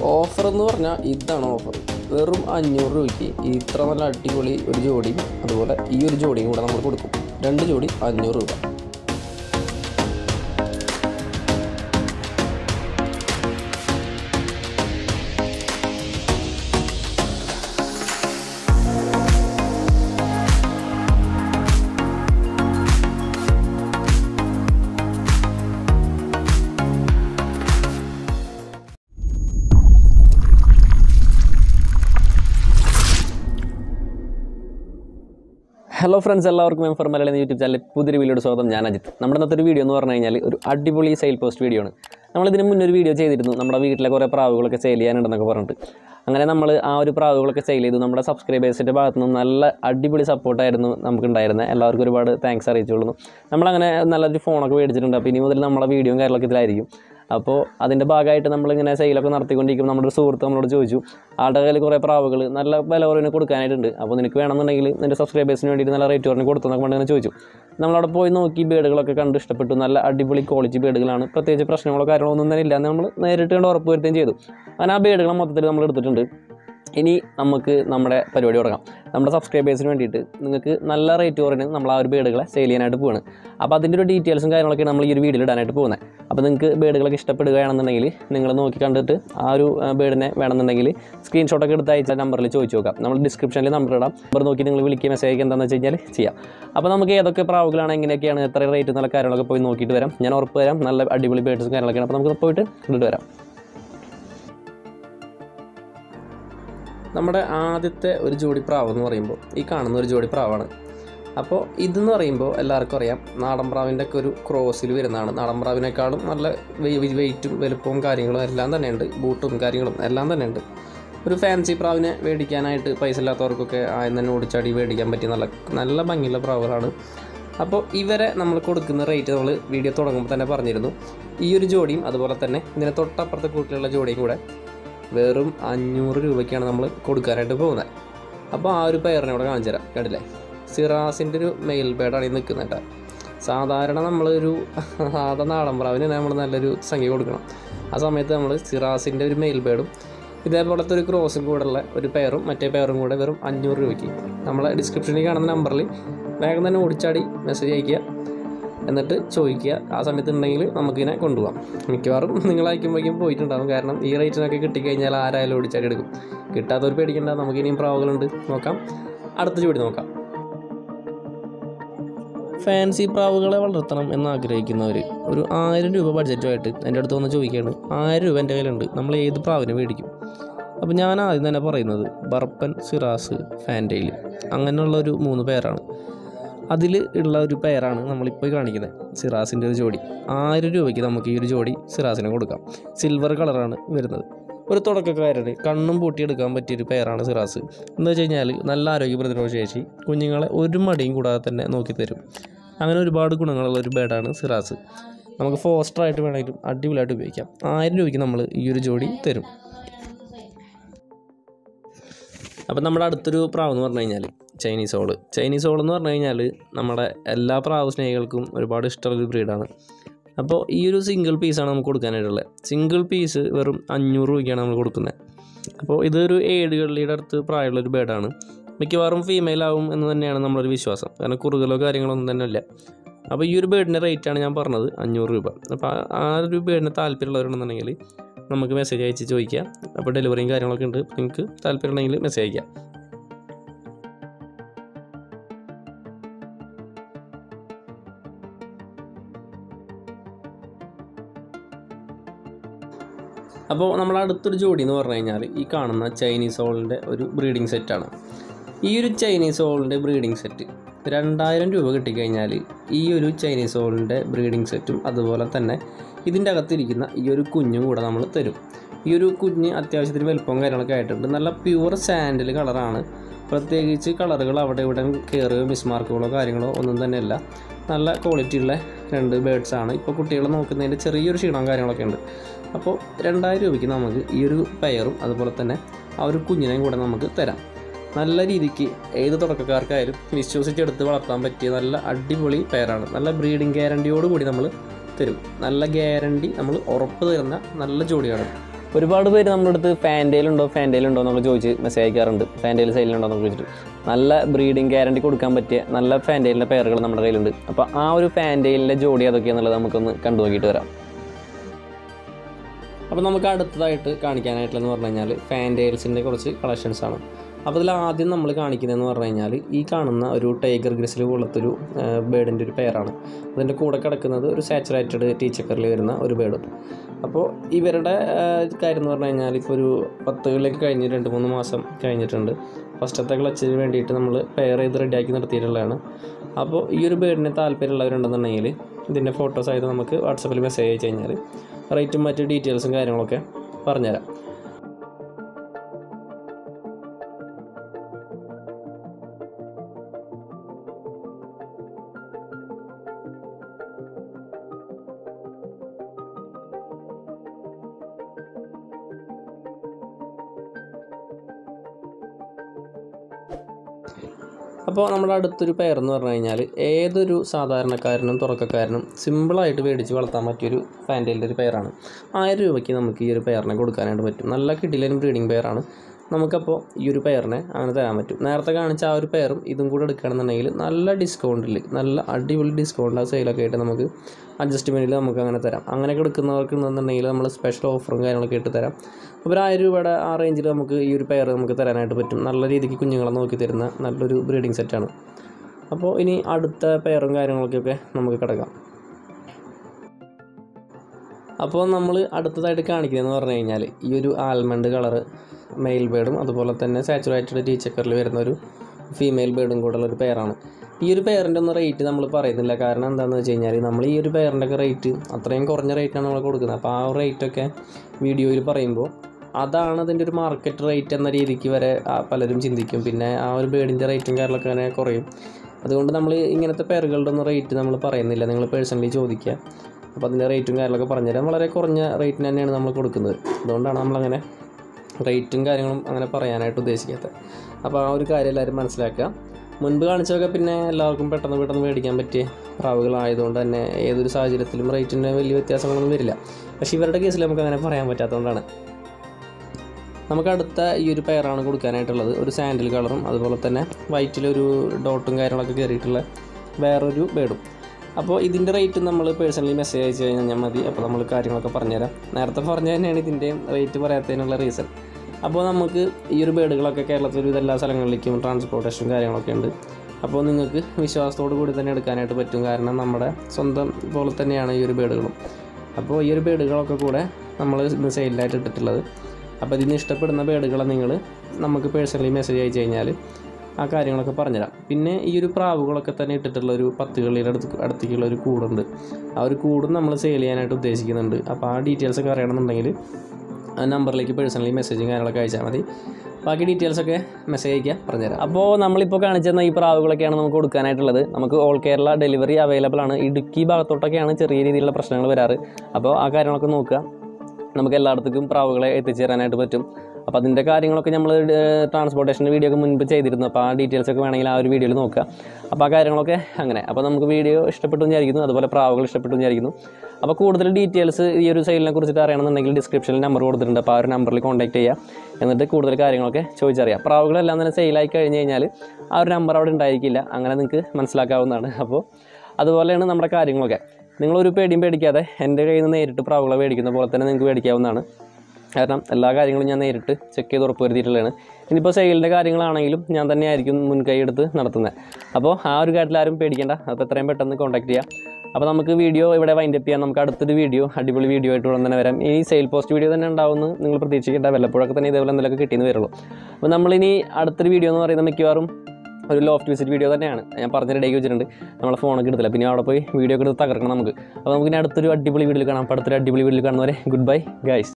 offer എന്ന് പറഞ്ഞാൽ ഇതാണ് ഓഫർ വെറും അഞ്ഞൂറ് രൂപയ്ക്ക് ഇത്ര നല്ല അടിപൊളി ഒരു ജോഡിയും അതുപോലെ ഈ ഒരു ജോഡിയും കൂടെ നമ്മൾ കൊടുക്കും രണ്ട് ജോഡി അഞ്ഞൂറ് രൂപ ഹലോ ഫ്രണ്ട്സ് എല്ലാവർക്കും എം ഫോർ മലയാളം എന്ന യൂട്യൂബ് ചാനലിൽ പുതിയൊരു വീഡിയോയുടെ സ്വാഗതം ഞാൻ അജിത്ത് നമ്മുടെ ഇന്നത്തെ ഒരു വീഡിയോ എന്ന് പറഞ്ഞു കഴിഞ്ഞാൽ ഒരു അടിപൊളി സെയിൽ പോസ്റ്റ് വീഡിയോ ആണ് നമ്മളിതിന് മുന്നേ ഒരു വീഡിയോ ചെയ്തിരുന്നു നമ്മുടെ വീട്ടിലെ കുറേ പ്രാവുകളൊക്കെ സെയിൽ ചെയ്യാനുണ്ടെന്നൊക്കെ പറഞ്ഞിട്ട് അങ്ങനെ നമ്മൾ ആ ഒരു പ്രാവുകളൊക്കെ സെയിൽ ചെയ്തു നമ്മുടെ സബ്സ്ക്രൈബേഴ്സിൻ്റെ ഭാഗത്തു നിന്ന് നല്ല അടിപൊളി സപ്പോർട്ടായിരുന്നു നമുക്ക് ഉണ്ടായിരുന്നത് എല്ലാവർക്കും ഒരുപാട് താങ്ക്സ് അറിയിച്ചുകൊള്ളുന്നു നമ്മളങ്ങനെ നല്ലൊരു ഫോണൊക്കെ മേടിച്ചിട്ടുണ്ട് അപ്പോൾ ഇനി മുതൽ നമ്മളെ വീഡിയോയും കാര്യങ്ങളൊക്കെ ഇതിലായിരിക്കും അപ്പോൾ അതിൻ്റെ ഭാഗമായിട്ട് നമ്മളിങ്ങനെ സെയിലൊക്കെ നടത്തിക്കൊണ്ടിരിക്കും നമ്മുടെ ഒരു സുഹൃത്ത് നമ്മളോട് ചോദിച്ചു ആളുടെ കയ്യിൽ കുറേ പ്രാവുകൾ നല്ല വില കുറവിന് കൊടുക്കാനായിട്ടുണ്ട് അപ്പോൾ നിനക്ക് വേണമെന്നുണ്ടെങ്കിൽ നിൻ്റെ സബ്സ്ക്രൈബേഴ്സിന് വേണ്ടിയിട്ട് നല്ല റേറ്റ് കുറഞ്ഞ് കൊടുത്തെന്നൊക്കെ പറഞ്ഞ് ഇങ്ങനെ ചോദിച്ചു നമ്മളവിടെ പോയി നോക്കി ബേഡുകളൊക്കെ കണ്ട് ഇഷ്ടപ്പെട്ടു നല്ല അടിപൊളി ക്വാളിറ്റി ബേഡുകളാണ് പ്രത്യേകിച്ച് പ്രശ്നങ്ങളോ കാര്യങ്ങളോ ഒന്നും തന്നെ ഇല്ല എന്ന് നമ്മൾ നേരിട്ട് കണ്ട് ഉറപ്പ് വരുത്തുകയും ചെയ്തു അങ്ങനെ ആ ബേഡുകൾ മൊത്തത്തിൽ നമ്മൾ എടുത്തിട്ടുണ്ട് ഇനി നമുക്ക് നമ്മുടെ പരിപാടി തുടങ്ങാം നമ്മുടെ സബ്സ്ക്രൈബേഴ്സിന് വേണ്ടിയിട്ട് നിങ്ങൾക്ക് നല്ല റേറ്റ് കുറഞ്ഞ് നമ്മൾ ആ ഒരു ബേഡുകളെ സെയിൽ ചെയ്യാനായിട്ട് പോവാണ് അപ്പോൾ അതിൻ്റെ ഒരു ഡീറ്റെയിൽസും കാര്യങ്ങളൊക്കെ നമ്മൾ ഈ ഒരു വീഡിയോയിൽ ഇടാനായിട്ട് പോകുന്നത് അപ്പോൾ നിങ്ങൾക്ക് ബേഡുകളൊക്കെ ഇഷ്ടപ്പെടുകയാണെന്നുണ്ടെങ്കിൽ നിങ്ങൾ നോക്കി കണ്ടിട്ട് ആ ഒരു ബേഡിനെ വേണമെന്നുണ്ടെങ്കിൽ സ്ക്രീൻഷോട്ടൊക്കെ എടുത്ത് അയച്ച നമ്പറിൽ ചോദിച്ചു നോക്കാം നമ്മൾ ഡിസ്ക്രിപ്ഷനിൽ നമ്പർ ഇടാം നമ്പർ നോക്കി നിങ്ങൾ വിളിക്കുക മെസ്സേജ് അയക്കുക എന്താണെന്ന് വെച്ച് കഴിഞ്ഞാൽ ചെയ്യാം അപ്പോൾ നമുക്ക് ഏതൊക്കെ പ്രാവുകളാണ് എങ്ങനെയൊക്കെയാണ് എത്ര റേറ്റ് എന്നുള്ള കാര്യങ്ങളൊക്കെ പോയി നോക്കിയിട്ട് വരാം ഞാൻ ഉറപ്പ് തരാം നല്ല അടിപൊളി ബേഡ്സും കാര്യങ്ങളൊക്കെയാണ് അപ്പോൾ നമുക്ക് പോയിട്ട് കണ്ടിട്ട് വരാം നമ്മുടെ ആദ്യത്തെ ഒരു ജോഡി പ്രാവ് എന്ന് പറയുമ്പോൾ ഈ കാണുന്ന ഒരു ജോഡി പ്രാവാണ് അപ്പോൾ ഇതെന്ന് പറയുമ്പോൾ എല്ലാവർക്കും അറിയാം നാടൻ പ്രാവിൻ്റെ ഒക്കെ ഒരു ക്രോസിൽ വരുന്നതാണ് നാടൻ പ്രാവിനേക്കാളും നല്ല വെയിറ്റും വലുപ്പവും കാര്യങ്ങളും എല്ലാം തന്നെയുണ്ട് ബൂട്ടും കാര്യങ്ങളും എല്ലാം തന്നെയുണ്ട് ഒരു ഫാൻസി പ്രാവിനെ മേടിക്കാനായിട്ട് പൈസ ഇല്ലാത്തവർക്കൊക്കെ ആദ്യം തന്നെ ഓടിച്ചാടി മേടിക്കാൻ പറ്റിയ നല്ല നല്ല ഭംഗിയുള്ള പ്രാവുകളാണ് അപ്പോൾ ഇവരെ നമ്മൾ കൊടുക്കുന്ന റേറ്റ് നമ്മൾ വീഡിയോ തുടങ്ങുമ്പോൾ തന്നെ പറഞ്ഞിരുന്നു ഈ ഒരു ജോഡിയും അതുപോലെ തന്നെ ഇതിനെ തൊട്ടപ്പുറത്തെ കൂട്ടിലുള്ള ജോഡിയും കൂടെ വെറും അഞ്ഞൂറ് രൂപയ്ക്കാണ് നമ്മൾ കൊടുക്കാനായിട്ട് പോകുന്നത് അപ്പോൾ ആ ഒരു പെയറിനെ ഇവിടെ കാണിച്ചു തരാം കണ്ടില്ലേ സിറാസിൻ്റെ ഒരു മെയിൽ ബേഡാണ് ഈ നിൽക്കുന്നത് കേട്ടോ സാധാരണ നമ്മളൊരു സാധാ നാടൻ പ്രാവിന് നമ്മൾ നല്ലൊരു സംഖ്യ കൊടുക്കണം ആ സമയത്ത് നമ്മൾ സിറാസിൻ്റെ ഒരു മെയിൽ ബേഡും ഇതേപോലത്തെ ഒരു ക്രോസും കൂടെ ഉള്ള ഒരു പെയറും മറ്റേ പെയറും കൂടെ വെറും അഞ്ഞൂറ് രൂപയ്ക്ക് നമ്മളെ ഡിസ്ക്രിപ്ഷനിൽ കാണുന്ന നമ്പറിൽ വേഗം തന്നെ ഓടിച്ചാടി മെസ്സേജ് അയയ്ക്കുക എന്നിട്ട് ചോദിക്കുക ആ സമയത്ത് ഉണ്ടെങ്കിൽ നമുക്കിതിനെ കൊണ്ടുപോകാം മിക്കവാറും നിങ്ങൾ അയക്കുമ്പോഴേക്കും പോയിട്ടുണ്ടാകും കാരണം ഈ റേറ്റിനൊക്കെ കിട്ടിക്കഴിഞ്ഞാൽ ആരായാലും ഓടിച്ചാടി എടുക്കും കിട്ടാത്തവർ പേടിക്കണ്ട നമുക്ക് ഇനിയും പ്രാവുകളുണ്ട് നോക്കാം അടുത്ത ജോഡി നോക്കാം ഫാൻസി പ്രാവുകളെ വളർത്തണം എന്ന് ആഗ്രഹിക്കുന്നവർ ഒരു ആയിരം രൂപ ബഡ്ജറ്റുമായിട്ട് എൻ്റെ അടുത്ത് വന്ന് ചോദിക്കുകയാണ് ആയിരം രൂപ എൻ്റെ കയ്യിലുണ്ട് നമ്മൾ ഏത് പ്രാവിനെ മേടിക്കും അപ്പോൾ ഞാൻ ആദ്യം തന്നെ പറയുന്നത് ബർപ്പൻ സിറാസ് ഫാൻറ്റെയിൽ അങ്ങനെയുള്ള ഒരു മൂന്ന് പേരാണ് അതിൽ ഉള്ള ഒരു പെയറാണ് നമ്മളിപ്പോൾ കാണിക്കുന്നത് സിറാസിൻ്റെ ഒരു ജോഡി ആയിരം രൂപയ്ക്ക് നമുക്ക് ഈ ഒരു ജോഡി സിറാസിന് കൊടുക്കാം സിൽവർ കളറാണ് വരുന്നത് ഒരു തുടക്കക്കാരന് കണ്ണും പൂട്ടിയെടുക്കാൻ പറ്റിയൊരു പെയറാണ് സിറാസ് എന്ന് വെച്ച് കഴിഞ്ഞാൽ നല്ല ആരോഗ്യ പ്രതിരോധ ശേഷി കുഞ്ഞുങ്ങളെ ഒരു മടിയും കൂടാതെ തന്നെ നോക്കി തരും അങ്ങനെ ഒരുപാട് ഗുണങ്ങളുള്ള ഒരു ബേഡാണ് സിറാസ് നമുക്ക് ഫോസ്റ്ററായിട്ട് വേണമെങ്കിലും അടിപൊളിയായിട്ട് ഉപയോഗിക്കാം ആയിരം രൂപയ്ക്ക് നമ്മൾ ഈ ഒരു ജോഡി തരും അപ്പം നമ്മുടെ അടുത്തൊരു പ്രാവ് എന്ന് പറഞ്ഞു കഴിഞ്ഞാൽ ചൈനീസ് ഓള് ചൈനീസ് ഓൾ എന്ന് പറഞ്ഞു കഴിഞ്ഞാൽ നമ്മുടെ എല്ലാ പ്രാവ് സ്നേഹികൾക്കും ഒരുപാട് ഇഷ്ടമുള്ളൊരു ബ്രീഡാണ് അപ്പോൾ ഈ ഒരു സിംഗിൾ പീസാണ് നമുക്ക് കൊടുക്കാനായിട്ടുള്ളത് സിംഗിൾ പീസ് വെറും അഞ്ഞൂറ് രൂപയ്ക്കാണ് നമ്മൾ കൊടുക്കുന്നത് അപ്പോൾ ഇതൊരു ഏഴ് കള്ളിയുടെ അടുത്ത് പ്രായമുള്ളൊരു ബേഡാണ് മിക്കവാറും ഫീമെയിൽ ആവും എന്ന് തന്നെയാണ് നമ്മളൊരു വിശ്വാസം കാരണം കുറുകലോ കാര്യങ്ങളോ ഒന്നും തന്നെ ഇല്ല അപ്പോൾ ഈ ഒരു ബേഡിൻ്റെ റേറ്റാണ് ഞാൻ പറഞ്ഞത് അഞ്ഞൂറ് രൂപ അപ്പോൾ ആ- ആ ഒരു ബേഡിന് താല്പര്യമുള്ളവരുണ്ടെന്നുണ്ടെങ്കിൽ നമുക്ക് മെസ്സേജ് അയച്ച് ചോദിക്കാം അപ്പോൾ ഡെലിവറിയും കാര്യങ്ങളൊക്കെ ഉണ്ട് നിങ്ങൾക്ക് താല്പര്യമുണ്ടെങ്കിൽ മെസ്സേജ് അയക്കാം അപ്പോൾ നമ്മൾ അടുത്തൊരു ജോഡി എന്ന് പറഞ്ഞു കഴിഞ്ഞാൽ ഈ കാണുന്ന ചൈനീസ് ഓളിൻ്റെ ഒരു ബ്രീഡിംഗ് സെറ്റാണ് ഈ ഒരു ചൈനീസ് ഓളിൻ്റെ ബ്രീഡിംഗ് സെറ്റ് രണ്ടായിരം രൂപ കിട്ടിക്കഴിഞ്ഞാൽ ഈ ഒരു ചൈനീസ് ഓളിൻ്റെ ബ്രീഡിംഗ് സെറ്റും അതുപോലെ തന്നെ ഇതിൻ്റെ അകത്തിരിക്കുന്ന ഈ ഒരു കുഞ്ഞും കൂടെ നമ്മൾ തരും ഈ ഒരു കുഞ്ഞ് അത്യാവശ്യത്തിന് വലുപ്പവും കാര്യങ്ങളൊക്കെ ആയിട്ടുണ്ട് നല്ല പ്യുവർ സാൻഡിൽ കളറാണ് പ്രത്യേകിച്ച് കളറുകൾ അവിടെ ഇവിടെ കയറുകയോ മിസ്മാർക്കുകളോ കാര്യങ്ങളോ ഒന്നും തന്നെ ഇല്ല നല്ല ക്വാളിറ്റിയുള്ള രണ്ട് ബേഡ്സ് ആണ് ഇപ്പോൾ കുട്ടികളെ നോക്കുന്നതിൻ്റെ ചെറിയൊരു ക്ഷീണവും കാര്യങ്ങളൊക്കെ ഉണ്ട് അപ്പോൾ രണ്ടായിരം രൂപയ്ക്ക് നമുക്ക് ഈ ഒരു പെയറും അതുപോലെ തന്നെ ആ ഒരു കുഞ്ഞിനെയും കൂടെ നമുക്ക് തരാം നല്ല രീതിക്ക് ഏത് തുടക്കക്കാർക്കായാലും വിശ്വസിച്ചെടുത്ത് വളർത്താൻ പറ്റിയ നല്ല അടിപൊളി പെയറാണ് നല്ല ബ്രീഡിംഗ് ഗ്യാരണ്ടിയോട് കൂടി നമ്മൾ തരും നല്ല ഗ്യാരണ്ടി നമ്മൾ ഉറപ്പ് തരുന്ന നല്ല ജോഡിയാണ് ഒരുപാട് പേര് നമ്മുടെ അടുത്ത് ഫാൻറ്റയിലുണ്ടോ ഫാൻറ്റയിലുണ്ടോ എന്നൊക്കെ ചോദിച്ച് മെസ്സേജ് അയക്കാറുണ്ട് ഫാൻറ്റയിൽ സൈഡിലുണ്ടോ എന്നൊക്കെ ചോദിച്ചിട്ട് നല്ല ബ്രീഡിങ് ഗ്യാരണ്ടി കൊടുക്കാൻ പറ്റിയ നല്ല ഫാൻറ്റയിലിൻ്റെ പെയറുകൾ നമ്മുടെ കയ്യിലുണ്ട് അപ്പോൾ ആ ഒരു ഫാൻറ്റയിലിൻ്റെ ജോഡി അതൊക്കെയാണെന്നുള്ളത് നമുക്കൊന്ന് കണ്ടു നോക്കിയിട്ട് വരാം അപ്പോൾ നമുക്ക് അടുത്തതായിട്ട് കാണിക്കാനായിട്ടുള്ളതെന്ന് പറഞ്ഞു കഴിഞ്ഞാൽ ഫാൻറ്റെയിൽസിൻ്റെ കുറച്ച് കളക്ഷൻസ് ആണ് അപ്പോൾ ഇതിൽ ആദ്യം നമ്മൾ കാണിക്കുന്നതെന്ന് പറഞ്ഞു കഴിഞ്ഞാൽ ഈ കാണുന്ന ഒരു ടൈഗർ ഗ്രിസിൽ പോലത്തൊരു ബേഡിൻ്റെ ഒരു പെയറാണ് അതിൻ്റെ കൂടെ കിടക്കുന്നത് ഒരു സാച്ചുറേറ്റഡ് ടീച്ചക്കറിൽ വരുന്ന ഒരു ബേഡും അപ്പോൾ ഇവരുടെ ആ, കാര്യം എന്ന് പറഞ്ഞു കഴിഞ്ഞാൽ ഇപ്പോൾ ഒരു പത്ത് കളിലേക്ക് കഴിഞ്ഞ് രണ്ട് മൂന്ന് മാസം കഴിഞ്ഞിട്ടുണ്ട് ഫസ്റ്റത്തെ ക്ലച്ചിന് വേണ്ടിയിട്ട് നമ്മൾ പെയർ ചെയ്ത് റെഡിയാക്കി നിർത്തിയിട്ടുള്ളതാണ് അപ്പോൾ ഈ ഒരു ബേഡിന് താല്പര്യമുള്ളവരുണ്ടെന്നുണ്ടെങ്കിൽ ഇതിൻ്റെ ഫോട്ടോസ് ആയിട്ട് നമുക്ക് വാട്സപ്പിൽ മെസ്സേജ് അയച്ചു കഴിഞ്ഞാൽ റേറ്റും മറ്റ് ഡീറ്റെയിൽസും കാര്യങ്ങളൊക്കെ പറഞ്ഞുതരാം അപ്പോൾ നമ്മുടെ അടുത്തൊരു പെയർ എന്ന് പറഞ്ഞു കഴിഞ്ഞാൽ ഏതൊരു സാധാരണക്കാരനും തുറക്കക്കാരനും സിമ്പിളായിട്ട് മേടിച്ച് വളർത്താൻ പറ്റിയൊരു ഫാൻറ്റയിലിൻ്റെ ഒരു പെയറാണ് ആയിരം രൂപയ്ക്ക് നമുക്ക് ഈ ഒരു പെയറിനെ കൊടുക്കാനായിട്ട് പറ്റും നല്ല കിടിലൻ ബ്രീഡിംഗ് പെയറാണ് നമുക്കപ്പോൾ ഈ ഒരു പെയറിനെ അങ്ങനെ തരാൻ പറ്റും നേരത്തെ കാണിച്ച ആ ഒരു പെയറും ഇതും കൂടെ എടുക്കുകയാണെന്നുണ്ടെങ്കിൽ നല്ല ഡിസ്കൗണ്ടിൽ നല്ല അടിപൊളി ഡിസ്കൗണ്ട് ആ സെയിലൊക്കെ ആയിട്ട് നമുക്ക് അഡ്ജസ്റ്റ്മെൻറ്റിൽ നമുക്ക് അങ്ങനെ തരാം അങ്ങനെയൊക്കെ എടുക്കുന്നവർക്ക് എന്നുണ്ടെങ്കിൽ നമ്മൾ സ്പെഷ്യൽ ഓഫറും കാര്യങ്ങളൊക്കെ ഇട്ട് തരാം അപ്പോൾ ഒരു ആയിരം രൂപയുടെ ആ റേഞ്ചിൽ നമുക്ക് ഈ ഒരു പെയർ നമുക്ക് തരാനായിട്ട് പറ്റും നല്ല രീതിക്ക് കുഞ്ഞുങ്ങളെ നോക്കി തരുന്ന നല്ലൊരു ബ്രീഡിംഗ് സെറ്റാണ് അപ്പോൾ ഇനി അടുത്ത പെയറും കാര്യങ്ങളൊക്കെ നമുക്ക് കിടക്കാം അപ്പോൾ നമ്മൾ അടുത്തതായിട്ട് കാണിക്കുന്നതെന്ന് പറഞ്ഞു കഴിഞ്ഞാൽ ഈ ഒരു ആൽമണ്ട് കളറ് മെയിൽ ബേഡും അതുപോലെ തന്നെ സാച്ചുറേറ്റഡ് ടീ ചക്കറിൽ വരുന്ന ഒരു ഫീമെയിൽ ബേഡും കൂടെയുള്ള ഒരു പെയറാണ് ഈ ഒരു പെയറിൻ്റെ ഒന്നും റേറ്റ് നമ്മൾ പറയുന്നില്ല കാരണം എന്താണെന്ന് വെച്ച് കഴിഞ്ഞാൽ നമ്മൾ ഈ ഒരു പെയറിൻ്റെ ഒക്കെ റേറ്റ് അത്രയും കുറഞ്ഞ റേറ്റാണ് നമ്മൾ കൊടുക്കുന്നത് അപ്പോൾ ആ റേറ്റൊക്കെ വീഡിയോയിൽ പറയുമ്പോൾ അതാണ് അതിൻ്റെ ഒരു മാർക്കറ്റ് റേറ്റ് എന്ന രീതിക്ക് വരെ ആ പലരും ചിന്തിക്കും പിന്നെ ആ ഒരു ബേഡിൻ്റെ റേറ്റും കാര്യങ്ങളൊക്കെ അങ്ങനെ കുറയും അതുകൊണ്ട് നമ്മൾ ഇങ്ങനത്തെ പെയറുകളുടെ ഒന്നും റേറ്റ് നമ്മൾ പറയുന്നില്ല നിങ്ങൾ പേഴ്സണലി ചോദിക്കുക അപ്പോൾ അതിൻ്റെ റേറ്റും കാര്യങ്ങളൊക്കെ പറഞ്ഞുതരാം വളരെ കുറഞ്ഞ റേറ്റിന് തന്നെയാണ് നമ്മൾ കൊടുക്കുന്നത് അതുകൊണ്ടാണ് നമ്മളങ്ങനെ റേറ്റും കാര്യങ്ങളും അങ്ങനെ പറയാനായിട്ട് ഉദ്ദേശിക്കാത്തത് അപ്പോൾ ആ ഒരു കാര്യം എല്ലാവരും മനസ്സിലാക്കുക മുൻപ് കാണിച്ചതൊക്കെ പിന്നെ എല്ലാവർക്കും പെട്ടെന്ന് പെട്ടെന്ന് മേടിക്കാൻ പറ്റിയ പ്രാവുകളായതുകൊണ്ട് തന്നെ ഏതൊരു സാഹചര്യത്തിലും റേറ്റിന് വലിയ വ്യത്യാസങ്ങളൊന്നും വരില്ല പക്ഷേ ഇവരുടെ കേസിൽ നമുക്ക് അങ്ങനെ പറയാൻ പറ്റാത്തതുകൊണ്ടാണ് നമുക്ക് അടുത്ത ഈ ഒരു പെയറാണ് കൊടുക്കാനായിട്ടുള്ളത് ഒരു സാൻഡിൽ കളറും അതുപോലെ തന്നെ വൈറ്റിലൊരു ഡോട്ടും കാര്യങ്ങളൊക്കെ കയറിയിട്ടുള്ള വേറൊരു ബേഡും അപ്പോൾ ഇതിൻ്റെ റേറ്റ് നമ്മൾ പേഴ്സണലി മെസ്സേജ് അയച്ചു കഴിഞ്ഞാൽ മതി അപ്പോൾ നമ്മൾ കാര്യങ്ങളൊക്കെ പറഞ്ഞുതരാം നേരത്തെ പറഞ്ഞ തന്നെയാണ് ഇതിൻ്റെ റേറ്റ് പറയാത്തതിനുള്ള റീസൺ അപ്പോൾ നമുക്ക് ഈ ഒരു ബേഡുകളൊക്കെ കേരളത്തിൽ ഒരു എല്ലാ സ്ഥലങ്ങളിലേക്കും ട്രാൻസ്പോർട്ടേഷൻ കാര്യങ്ങളൊക്കെ ഉണ്ട് അപ്പോൾ നിങ്ങൾക്ക് വിശ്വാസത്തോടു കൂടി തന്നെ എടുക്കാനായിട്ട് പറ്റും കാരണം നമ്മുടെ സ്വന്തം പോലെ തന്നെയാണ് ഈ ഒരു ബേഡുകളും അപ്പോൾ ഈ ഒരു ബേഡുകളൊക്കെ കൂടെ നമ്മൾ ഇന്ന് സെയിലായിട്ട് ഇട്ടിട്ടുള്ളത് അപ്പോൾ ഇതിന് ഇഷ്ടപ്പെടുന്ന ബേഡുകളെ നിങ്ങൾ നമുക്ക് പേഴ്സണലി മെസ്സേജ് അയച്ചു കഴിഞ്ഞാൽ ആ കാര്യങ്ങളൊക്കെ പറഞ്ഞുതരാം പിന്നെ ഈ ഒരു പ്രാവുകളൊക്കെ തന്നെ ഇട്ടിട്ടുള്ള ഒരു പത്ത് കളിയുടെ അടുത്ത് അടുത്തേക്കുള്ള ഒരു കൂടുണ്ട് ആ ഒരു കൂടും നമ്മൾ സെയിൽ ചെയ്യാനായിട്ട് ഉദ്ദേശിക്കുന്നുണ്ട് അപ്പോൾ ആ ഡീറ്റെയിൽസ് ഒക്കെ അറിയണമെന്നുണ്ടെങ്കിൽ ആ നമ്പറിലേക്ക് പേഴ്സണലി മെസ്സേജും കാര്യങ്ങളൊക്കെ അയച്ചാൽ മതി ബാക്കി ഡീറ്റെയിൽസൊക്കെ മെസ്സേജ് അയക്കുക പറഞ്ഞുതരാം അപ്പോൾ നമ്മളിപ്പോൾ കാണിച്ചെന്ന ഈ പ്രാവുകളൊക്കെയാണ് നമുക്ക് കൊടുക്കാനായിട്ടുള്ളത് നമുക്ക് ഓൾ കേരള ഡെലിവറി അവൈലബിൾ ആണ് ഇടുക്കി ഭാഗത്തോട്ടൊക്കെയാണ് ചെറിയ രീതിയിലുള്ള പ്രശ്നങ്ങൾ വരാറ് അപ്പോൾ ആ കാര്യങ്ങളൊക്കെ നോക്കുക നമുക്ക് എല്ലായിടത്തേക്കും പ്രാവുകളെ എത്തിച്ചേരാനായിട്ട് പറ്റും അപ്പോൾ അതിൻ്റെ കാര്യങ്ങളൊക്കെ നമ്മൾ ട്രാൻസ്പോർട്ടേഷൻ്റെ വീഡിയോ ഒക്കെ മുൻപ് ചെയ്തിരുന്നു അപ്പോൾ ആ ഡീറ്റെയിൽസ് ഒക്കെ വേണമെങ്കിൽ ആ ഒരു വീഡിയോയിൽ നോക്കുക അപ്പോൾ ആ കാര്യങ്ങളൊക്കെ അങ്ങനെ അപ്പോൾ നമുക്ക് വീഡിയോ ഇഷ്ടപ്പെട്ടു എന്ന് വിചാരിക്കുന്നു അതുപോലെ പ്രാവുകൾ ഇഷ്ടപ്പെട്ടു എന്ന് വിചാരിക്കുന്നു അപ്പോൾ കൂടുതൽ ഡീറ്റെയിൽസ് ഈ ഒരു സെയിലിനെ കുറിച്ചിട്ട് അറിയണമെന്നുണ്ടെങ്കിൽ ഡിസ്ക്രിപ്ഷനിൽ നമ്പർ കൊടുത്തിട്ടുണ്ട് അപ്പോൾ ആ ഒരു നമ്പറിൽ കോൺടാക്ട് ചെയ്യുക എന്നിട്ട് കൂടുതൽ കാര്യങ്ങളൊക്കെ ചോദിച്ചറിയാം പ്രാവുകളെല്ലാം തന്നെ സെയിലായി കഴിഞ്ഞ് കഴിഞ്ഞാൽ ആ ഒരു നമ്പർ അവിടെ ഉണ്ടായിരിക്കില്ല അങ്ങനെ നിങ്ങൾക്ക് മനസ്സിലാക്കാവുന്നതാണ് അപ്പോൾ അതുപോലെയാണ് നമ്മുടെ കാര്യങ്ങളൊക്കെ നിങ്ങളൊരു പേടിയും പേടിക്കാതെ എൻ്റെ കയ്യിൽ നിന്ന് നേരിട്ട് പ്രാവുകളെ മേടിക്കുന്ന പോലെ തന്നെ നിങ്ങൾക്ക് മേടിക്കാവുന്നതാണ് കാരണം എല്ലാ കാര്യങ്ങളും ഞാൻ നേരിട്ട് ചെക്ക് ചെയ്ത് ഉറപ്പ് വരുത്തിയിട്ടുള്ളതാണ് ഇനിയിപ്പോൾ സെയിലിൻ്റെ കാര്യങ്ങളാണെങ്കിലും ഞാൻ തന്നെ ആയിരിക്കും മുൻകൈ എടുത്ത് നടത്തുന്നത് അപ്പോൾ ആ ഒരു കാര്യത്തിൽ ആരും പേടിക്കേണ്ട അപ്പോൾ എത്രയും പെട്ടെന്ന് കോൺടാക്ട് ചെയ്യാം അപ്പോൾ നമുക്ക് വീഡിയോ ഇവിടെ വൈൻഡ് അപ്പ് ചെയ്യാം നമുക്ക് അടുത്തൊരു വീഡിയോ അടിപൊളി വീഡിയോ ആയിട്ട് ഉടൻ തന്നെ വരാം ഈ സെയിൽ പോസ്റ്റ് വീഡിയോ തന്നെ ഉണ്ടാവുമെന്ന് നിങ്ങൾ പ്രതീക്ഷിക്കേണ്ട വല്ലപ്പോഴൊക്കെ തന്നെ ഇതേപോലെ എന്തെങ്കിലുമൊക്കെ കിട്ടിയെന്ന് വരുള്ളൂ അപ്പോൾ നമ്മളിനി അടുത്തൊരു വീഡിയോ എന്ന് പറയുന്നത് മിക്കവാറും ഒരു ലോഫ്റ്റ് വിസിറ്റ് വീഡിയോ തന്നെയാണ് ഞാൻ പറഞ്ഞ റെഡിയാക്കി വെച്ചിട്ടുണ്ട് നമ്മളെ ഫോണൊക്കെ എടുത്തില്ല പിന്നെ അവിടെ പോയി വീഡിയോ ഒക്കെ എടുത്ത് തകർക്കണം നമുക്ക് അപ്പോൾ നമുക്ക് ഇനി അടുത്തൊരു അടിപൊളി വീഡിയോ കാണാം അപ്പോൾ അടുത്തൊരു അടിപൊളി വീഡിയോ കാണുന്നവരെ ഗുഡ് ബൈ ഗൈസ്